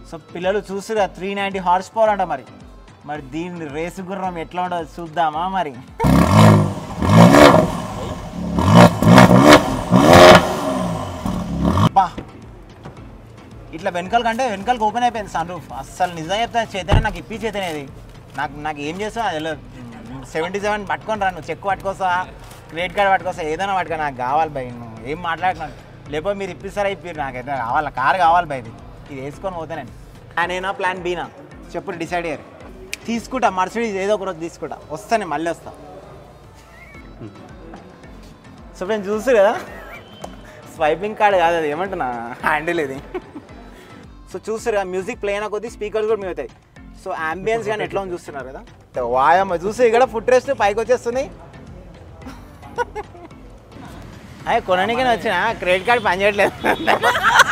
so పిల్లలు చూస్తురా three ninety horsepower అంట మరి మరి దీని రేసు గుర్రం ఎట్లా ఉండదు చూద్దామా మరి బా ఇట్లా వెనకాల కంటే వెనకాలకి ఓపెన్ అయిపోయింది సన్ రూఫ్ అస్సలు నిజం చెప్తా చైతన్య నాకు ఇప్పి చైతన్యది నాకు నాకు ఏం చేస్తావు అది సెవెంటీ సెవెన్ పట్టుకొని రా నువ్వు చెక్ పట్టుకోసా క్రెడిట్ కార్డ్ పట్టుకోసా ఏదైనా పట్టుకో నాకు కావాలి భయ్ నువ్వు ఏం మాట్లాడుతున్నాను లేకపోతే మీరు ఇప్పిస్తారా ఇప్పిరు నాకైతే కావాలి కారు కావాలి భయ్ ఇది ఇది వేసుకొని పోతానండి ప్లాన్ ఏనా ప్లాన్ బీనా చెప్పు డిసైడ్ అయ్యారు తీసుకుంటా మర్సిడీస్ ఏదో ఒక రోజు తీసుకుంటా వస్తాను మళ్ళీ వస్తా సో నేను చూసు కదా స్వైపింగ్ కార్డ్ కాదు అది ఏమంటున్నా హ్యాండిల్ ఇది సో చూస్తారు కదా మ్యూజిక్ ప్లే అయిన కొద్దీ స్పీకర్స్ కూడా మిగుతాయి సో అంబియన్స్ కానీ ఎట్లా ఉంది చూస్తున్నారు కదా వాయమ్మ చూసి ఇక్కడ ఫుట్ రెస్ట్ పైకి వచ్చేస్తుంది అయ్యే కొనడానికైనా వచ్చిన క్రెడిట్ కార్డ్ పనిచేయట్లేదు